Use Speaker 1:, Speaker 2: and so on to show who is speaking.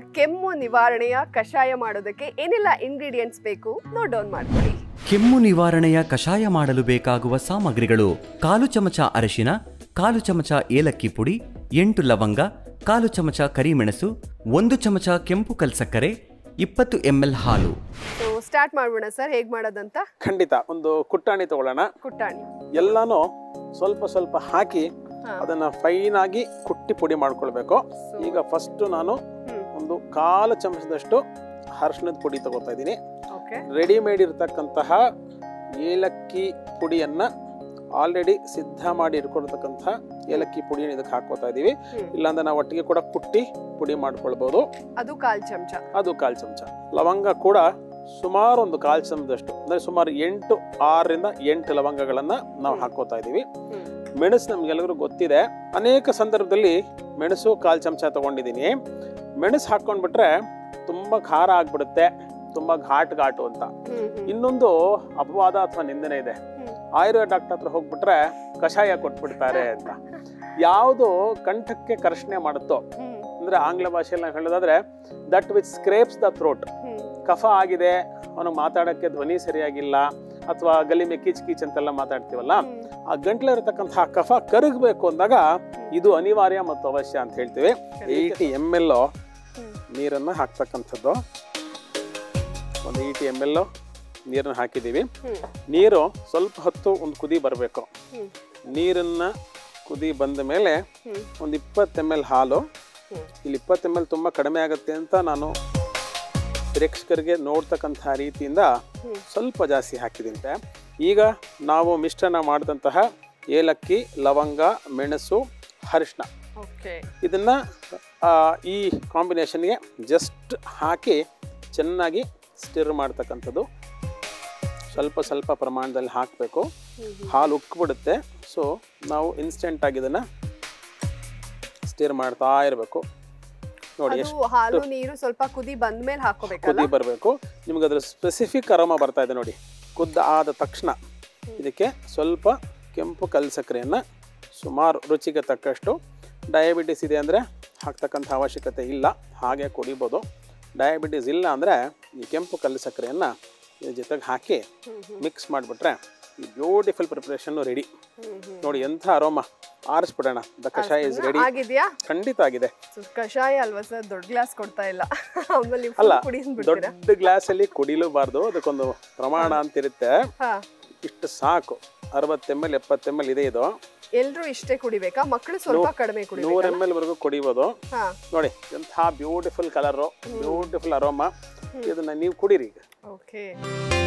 Speaker 1: ಕೆಮ್ಮು ನಿವಾರಣೆಯ ಕಷಾಯ ಮಾಡೋದಕ್ಕೆ ಏನೆಲ್ಲ ಇಂಗ್ರೀಡಿಯೆಂಟ್ಸ್ ಬೇಕು ನೋಟ್ ಡೌನ್ ಮಾಡ್ಕೊಳ್ಳಿ
Speaker 2: ಕೆಮ್ಮು ನಿವಾರಣೆಯ ಕಷಾಯ ಮಾಡಲು ಬೇಕಾಗುವ ಸಾಮಗ್ರಿಗಳು ಕಾಲು ಚಮಚ ಅರಿಶಿನ ಕಾಲು ಚಮಚ ಏಲಕ್ಕಿ ಪುಡಿ ಎಂಟು ಲವಂಗ ಕಾಲು ಚಮಚ ಕರಿಮೆಣಸು ಒಂದು ಚಮಚ ಕೆಂಪು ಕಲ್ಸಕ್ಕರೆ ಇಪ್ಪತ್ತು ಎಂಎಲ್ ಹಾಲು
Speaker 1: ಸೊ ಸ್ಟಾರ್ಟ್ ಮಾಡೋಣ ಸರ್ ಹೇಗ್ ಮಾಡೋದಂತ
Speaker 3: ಖಂಡಿತ ಒಂದು ಕುಟ್ಟಾಣಿ ತಗೊಳ್ಳೋಣ
Speaker 1: ಕುಟ್ಟಾಣಿ
Speaker 3: ಎಲ್ಲಾನು ಸ್ವಲ್ಪ ಸ್ವಲ್ಪ ಹಾಕಿ
Speaker 1: ಹಾ.
Speaker 3: ಅದನ್ನ ಫೈನ್ ಆಗಿ ಕುಟ್ಟಿ ಪುಡಿ ಮಾಡ್ಕೊಳ್ಬೇಕು
Speaker 1: So,
Speaker 3: ಈಗ ಫಸ್ಟ್ ನಾನು
Speaker 1: ಹ್ಮ್
Speaker 3: ಒಂದು ಕಾಲು ಚಮಚದಷ್ಟು ಅರಿಶಿಣದ ಪುಡಿ ತಗೋತಾ ಇದ್ದೀನಿ
Speaker 1: ಓಕೆ
Speaker 3: ರೆಡಿಮೇಡ್ ಇರತಕ್ಕಂತಹ ಏಲಕ್ಕಿ ಪುಡಿಯನ್ನ ಆಲ್ರೆಡಿ ಸಿದ್ಧ ಮಾಡಿ ಇಟ್ಕೊಂಡಿರ್ತಕ್ಕಂತಹ ಏಲಕ್ಕಿ ಪುಡಿಯನ್ನು ಇದಕ್ಕೆ ಹಾಕೋತಾ ಇದೀವಿ
Speaker 1: ಹ್ಮ್.
Speaker 3: ಇಲ್ಲಾಂದ್ರೆ ನಾವು ಒಟ್ಟಿಗೆ ಕೂಡ ಕುಟ್ಟಿ ಪುಡಿ ಮಾಡ್ಕೊಳ್ಬಹುದು
Speaker 1: ಅದು ಕಾಲ್ ಚಮಚ
Speaker 3: ಅದು ಕಾಲು ಚಮಚ ಲವಂಗ ಕೂಡ ಸುಮಾರು ಒಂದು ಕಾಲು ಚಮಚದಷ್ಟು ಅಂದ್ರೆ ಸುಮಾರು ಎಂಟು ಆರರಿಂದ ಎಂಟು ಲವಂಗಗಳನ್ನ ನಾವು ಹಾಕೋತಾ ಇದೀವಿ
Speaker 1: ಹ್ಮ್.
Speaker 3: ಮೆಣಸು ನಮ್ಗೆಲ್ಲರಿಗೂ ಗೊತ್ತಿದೆ ಅನೇಕ ಸಂದರ್ಭದಲ್ಲಿ ಮೆಣಸು ಕಾಲು ಚಮಚ ತಗೊಂಡಿದ್ದೀನಿ ಮೆಣಸು ಹಾಕೊಂಡ್ಬಿಟ್ರೆ ತುಂಬಾ ಖಾರ ಆಗ್ಬಿಡುತ್ತೆ ತುಂಬಾ ಘಾಟ್ ಘಾಟು ಅಂತ
Speaker 1: ಹ್ಮ್ ಹ್ಮ್
Speaker 3: ಇನ್ನೊಂದು ಅಪವಾದ ಅಥವಾ ನಿಂದನೆ ಇದೆ
Speaker 1: ಹ್ಮ್.
Speaker 3: ಆಯುರ್ವೇದ ಡಾಕ್ಟರ್ ಹತ್ರ ಹೋಗ್ಬಿಟ್ರೆ ಕಷಾಯ ಕೊಟ್ಬಿಡ್ತಾರೆ ಅಂತ ಯಾವುದು ಕಂಠಕ್ಕೆ ಕರ್ಷಣೆ ಮಾಡುತ್ತೋ
Speaker 1: ಹ್ಮ್
Speaker 3: ಅಂದ್ರೆ ಆಂಗ್ಲ ಭಾಷೆಯಲ್ಲಿ ನಾವು ಹೇಳೋದಾದ್ರೆ that which scrapes the throat
Speaker 1: hmm
Speaker 3: ಕಫ ಆಗಿದೆ ಅವನಿಗೆ ಮಾತಾಡಕ್ಕೆ ಧ್ವನಿ ಸರಿಯಾಗಿಲ್ಲ ಅಥವಾ ಗಲಿಮೆ ಕೀಚ್ ಕೀಚ್ ಅಂತೆಲ್ಲ ಮಾತಾಡ್ತೀವಲ್ಲ
Speaker 1: ಹ್ಮ್.
Speaker 3: ಆ ಗಂಟ್ಲಿರತಕ್ಕಂತಹ ಕಫ ಕರಗಬೇಕು ಅಂದಾಗ ಇದು ಅನಿವಾರ್ಯ ಮತ್ತು ಅವಶ್ಯ ಅಂತ ಹೇಳ್ತೀವಿ ಏಯ್ಟಿ ಎಮ್ ಎಲ್
Speaker 1: ಹ್ಮ್.
Speaker 3: ನೀರನ್ನು ಹಾಕ್ತಕ್ಕಂಥದ್ದು ಒಂದು ಏಯ್ಟಿ ಎಮ್ ಎಲ್ ನೀರನ್ನು ಹಾಕಿದ್ದೀವಿ
Speaker 1: ಹ್ಮ್
Speaker 3: ನೀರು ಸ್ವಲ್ಪ ಹೊತ್ತು ಒಂದು ಕುದಿ ಬರಬೇಕು
Speaker 1: ಹ್ಮ್
Speaker 3: ನೀರನ್ನು ಕುದಿ ಬಂದ ಮೇಲೆ
Speaker 1: ಹ್ಮ್
Speaker 3: ಒಂದು ಇಪ್ಪತ್ತು ಎಮ್ ಎಲ್ ಹಾಲು
Speaker 1: ಹ್ಮ್
Speaker 3: ಇಲ್ಲಿ ಇಪ್ಪತ್ತು ಎಮ್ ಎಲ್ ತುಂಬ ಕಡಿಮೆ ಆಗುತ್ತೆ ಅಂತ ನಾನು ಪ್ರೇಕ್ಷಕರಿಗೆ ನೋಡ್ತಕ್ಕಂಥ ರೀತಿಯಿಂದ
Speaker 1: ಹ್ಮ್.
Speaker 3: ಸ್ವಲ್ಪ ಜಾಸ್ತಿ ಹಾಕಿದಂತೆ ಈಗ ನಾವು ಮಿಶ್ರಣ ಮಾಡಿದಂತಹ ಏಲಕ್ಕಿ ಲವಂಗ ಮೆಣಸು ಅರಿಶಿನ
Speaker 1: ಓಕೆ
Speaker 3: ಇದನ್ನು ಈ ಕಾಂಬಿನೇಷನ್ಗೆ ಜಸ್ಟ್ ಹಾಕಿ ಚೆನ್ನಾಗಿ ಸ್ಟಿರ್ ಮಾಡ್ತಕ್ಕಂಥದ್ದು ಸ್ವಲ್ಪ ಸ್ವಲ್ಪ ಪ್ರಮಾಣದಲ್ಲಿ ಹಾಕಬೇಕು ಹಾಲು ಉಕ್ಬಿಡುತ್ತೆ ಸೊ ನಾವು ಇನ್ಸ್ಟೆಂಟಾಗಿ ಇದನ್ನು ಸ್ಟಿರ್ ಮಾಡ್ತಾ ಇರಬೇಕು ನೋಡಿ ಎಷ್ಟು
Speaker 1: ಅದು ಹಾಲು ನೀರು ಸ್ವಲ್ಪ ಕುದಿ ಬಂದ್ಮೇಲೆ ಹಾಕೋಬೇಕಲ್ಲ
Speaker 3: ಕುದಿ ಬರಬೇಕು ನಿಮ್ಗೆ ಅದ್ರ ಸ್ಪೆಸಿಫಿಕ್ ಅರೋಮ ಬರ್ತಾ ಇದೆ ನೋಡಿ ಕುದ್ದ ಆದ ತಕ್ಷಣ ಇದಕ್ಕೆ ಸ್ವಲ್ಪ ಕೆಂಪು ಕಲ್ ಸಕ್ಕರೆಯನ್ನು ಸುಮಾರು ರುಚಿಗೆ ತಕ್ಕಷ್ಟು ಡಯಾಬಿಟಿಸ್ ಇದೆ ಅಂದರೆ ಹಾಕ್ತಕ್ಕಂಥ ಅವಶ್ಯಕತೆ ಇಲ್ಲ ಹಾಗೆ ಕುಡಿಬೋದು ಡಯಾಬಿಟಿಸ್ ಇಲ್ಲ ಅಂದರೆ ಈ ಕೆಂಪು ಕಲ್ಲು ಸಕ್ಕರೆಯನ್ನು ಇದ್ರ ಜೊತೆಗೆ ಹಾಕಿ ಮಿಕ್ಸ್ ಮಾಡಿಬಿಟ್ರೆ ಈ ಬ್ಯೂಟಿಫುಲ್ ಪ್ರಿಪ್ರೇಷನ್ನು ರೆಡಿ
Speaker 1: ಹ್ಮ್ ಹ್ಮ್
Speaker 3: ನೋಡಿ ಎಂಥ ಅರೋಮ ಆರಿಸ್ಬಿಡೋಣ ದ ಕಷಾಯ ಇಸ್ ರೆಡಿ
Speaker 1: ಆಗಿದ್ಯಾ
Speaker 3: ಖಂಡಿತ ಆಗಿದೆ
Speaker 1: ಸೊ, ಕಷಾಯ ಅಲ್ವಾ ಸರ್ ದೊಡ್ಡ ಗ್ಲಾಸ್ ಕೊಡ್ತಾ ಇಲ್ಲ ಆಮೇಲೆ ನೀವು
Speaker 3: ಅಲ್ಲ
Speaker 1: ಕುಡಿದ್ ಬಿಡ್ತೀರಾ
Speaker 3: ದೊಡ್ಡ ಗ್ಲಾಸಲ್ಲಿ ಕುಡಿಲೂಬಾರ್ದು ಅದಕ್ಕೊಂದು ಪ್ರಮಾಣ ಅಂತಿರುತ್ತೆ
Speaker 1: ಹಾ
Speaker 3: ಇಷ್ಟು ಸಾಕು ಅರವತ್ತು ಎಮ್ ಎಲ್ ಎಪ್ಪತ್ತು ಎಮ್ ಎಲ್ ಇದೆ ಇದು
Speaker 1: ಎಲ್ರು ಇಷ್ಟೇ ಕುಡಿಬೇಕಾ ಮಕ್ಕಳು ಸ್ವಲ್ಪ ಕಡಿಮೆ
Speaker 3: ನೂರು
Speaker 1: ಕುಡಿಬೇಕಾ
Speaker 3: ಎಮ್ ಎಲ್ ವರೆಗೂ ಕುಡಿಬೋದು
Speaker 1: ಹಾ
Speaker 3: ನೋಡಿ ಎಂಥ ಬ್ಯೂಟಿಫುಲ್ ಕಲರು ಬ್ಯೂಟಿಫುಲ್ ಅರೋಮ ಇದನ್ನ ನೀವು ಕುಡೀರಿ ಈಗ
Speaker 1: ಓಕೆ